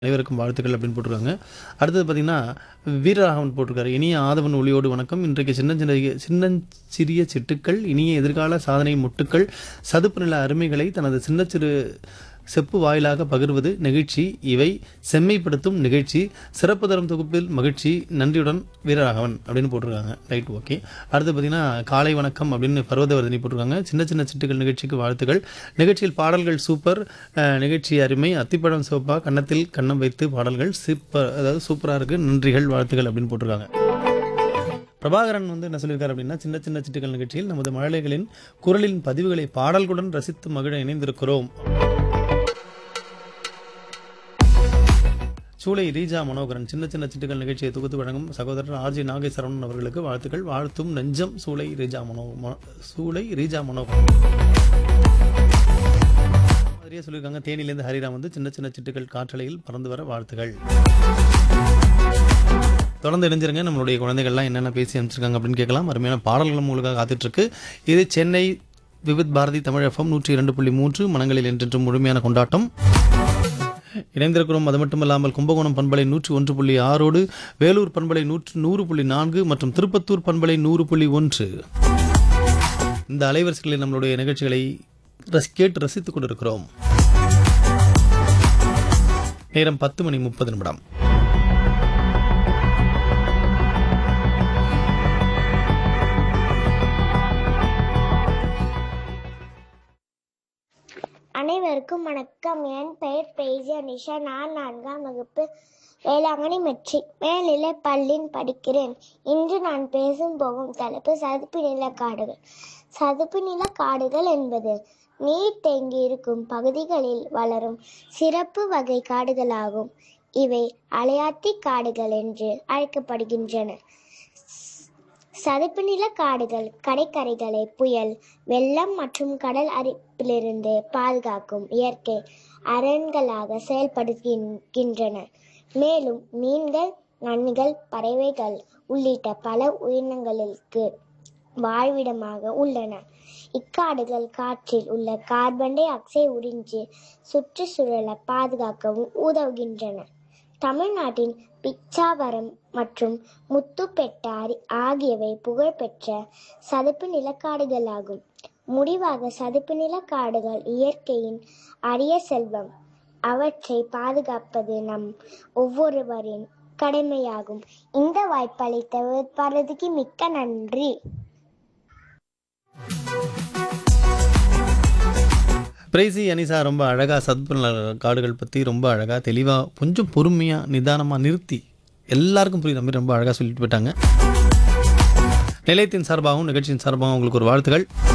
அனைவருக்கும் வாழ்த்துக்கள் அப்படின்னு போட்டிருக்காங்க அடுத்தது பார்த்தீங்கன்னா வீரராகவன் போட்டிருக்காரு இனிய ஆதவன் ஒளியோடு வணக்கம் இன்றைக்கு சின்னஞ்சிறிய சின்னஞ்சிறிய சிட்டுக்கள் இனிய எதிர்கால சாதனை முட்டுக்கள் சதுப்பு நில அருமைகளை தனது சின்னச்சிறு செப்பு வாயிலாக பகிர்வது நிகழ்ச்சி இவை செம்மைப்படுத்தும் நிகழ்ச்சி சிறப்பு தரும் தொகுப்பில் மகிழ்ச்சி நன்றியுடன் வீரராகவன் அப்படின்னு போட்டிருக்காங்க ரைட் ஓகே அடுத்து பார்த்தீங்கன்னா காலை வணக்கம் அப்படின்னு பர்வதவர்தினி போட்டிருக்காங்க சின்ன சின்ன சிட்டுகள் நிகழ்ச்சிக்கு வாழ்த்துக்கள் நிகழ்ச்சியில் பாடல்கள் சூப்பர் அஹ், நிகழ்ச்சி அருமை அத்திப்பழம் சோப்பா கன்னத்தில் கன்னம் வைத்து பாடல்கள் சூப்பர் அதாவது சூப்பராக இருக்குது நன்றிகள் வாழ்த்துக்கள் அப்படின்னு போட்டிருக்காங்க பிரபாகரன் வந்து என்ன சொல்லியிருக்காரு அப்படின்னா சின்ன சின்ன சிட்டுகள் நிகழ்ச்சியில் நமது மழலைகளின் குரலின் பதிவுகளை பாடல்களுடன் ரசித்து மகிழ இணைந்திருக்கிறோம் சூளை ரீஜா மனோகரன் சின்ன சின்ன சிட்டுகள் நிகழ்ச்சியை தொகுத்து வழங்கும் சகோதரர் ஆர்ஜி நாகேஸ்வரன் அவர்களுக்கு வாழ்த்துக்கள் வாழ்த்தும் நெஞ்சம் சூளை ரீஜா மனோ ம- சூளை ரீஜா மனோகரன் மாதிரியே சொல்லியிருக்காங்க தேனியிலேருந்து ஹரிராம் வந்து சின்ன சின்ன சிட்டுகள் காற்றலையில் பறந்து வர வாழ்த்துகள் தொடர்ந்து இணைஞ்சிருங்க நம்மளுடைய குழந்தைகள்லாம் என்னென்ன பேசி அனுப்பிச்சிருக்காங்க அப்படின்னு கேட்கலாம் அருமையான பாடல்களும் உங்களுக்காக காத்துட்ருக்கு இது சென்னை விவித் பாரதி தமிழ் எஃப்எம் நூற்றி இரண்டு புள்ளி மூன்று மனங்களில் என்றென்றும் முழுமையான கொண்டாட்டம் இணைந்திருக்கிறோம் அது மட்டுமல்லாமல் கும்பகோணம் பண்பலை நூற்றி ஒன்று புள்ளி ஆறோடு வேலூர் பண்பலை நூற்று நூறு புள்ளி நான்கு மற்றும் திருப்பத்தூர் பண்பலை நூறு புள்ளி ஒன்று இந்த அலைவரிசைகளில் நம்மளுடைய நிகழ்ச்சிகளை ரசி கேட்டு ரசித்துக் கொண்டிருக்கிறோம் நேரம் பத்து மணி முப்பது நிமிடம் அனைவருக்கும் வணக்கம் என் பெயர் பெய்ஜியா நிஷா நான் நான்காம் வகுப்பு வேளாங்கண்ணி மெட்ரிக் மேல்நிலை பள்ளியில் படிக்கிறேன் இன்று நான் பேசும் போகும் தலைப்பு சதுப்பு நில காடுகள் சதுப்பு நில காடுகள் என்பது நீர் தேங்கி இருக்கும் பகுதிகளில் வளரும் சிறப்பு வகை காடுகளாகும் இவை அலையாத்தி காடுகள் என்று அழைக்கப்படுகின்றன சதுப்பு நில காடுகள் கடற்கரைகளை புயல் வெள்ளம் மற்றும் கடல் அரிப்பிலிருந்து பாதுகாக்கும் இயற்கை அரண்களாக செயல்படுகின்றன மேலும் மீன்கள் நன்மைகள் பறவைகள் உள்ளிட்ட பல உயிரினங்களுக்கு வாழ்விடமாக உள்ளன இக்காடுகள் காற்றில் உள்ள கார்பன் டை ஆக்சைடு உறிஞ்சி சுற்றுச்சூழலை பாதுகாக்கவும் உதவுகின்றன தமிழ்நாட்டின் பிச்சாவரம் மற்றும் முத்துப்பெட்டாரி ஆகியவை புகழ்பெற்ற சதுப்பு நிலக்காடுகளாகும் முடிவாக சதுப்பு நிலக்காடுகள் இயற்கையின் அரிய செல்வம் அவற்றை பாதுகாப்பது நம் ஒவ்வொருவரின் கடமையாகும் இந்த வாய்ப்பளித்த பாரதிக்கு மிக்க நன்றி பிரைசி அனிசா ரொம்ப அழகாக சத்புல காடுகள் பற்றி ரொம்ப அழகாக தெளிவாக கொஞ்சம் பொறுமையாக நிதானமாக நிறுத்தி எல்லாருக்கும் புரியுற மாதிரி ரொம்ப அழகாக சொல்லிட்டு போயிட்டாங்க நிலையத்தின் சார்பாகவும் நிகழ்ச்சியின் சார்பாகவும் உங்களுக்கு ஒரு வாழ்த்துக்கள்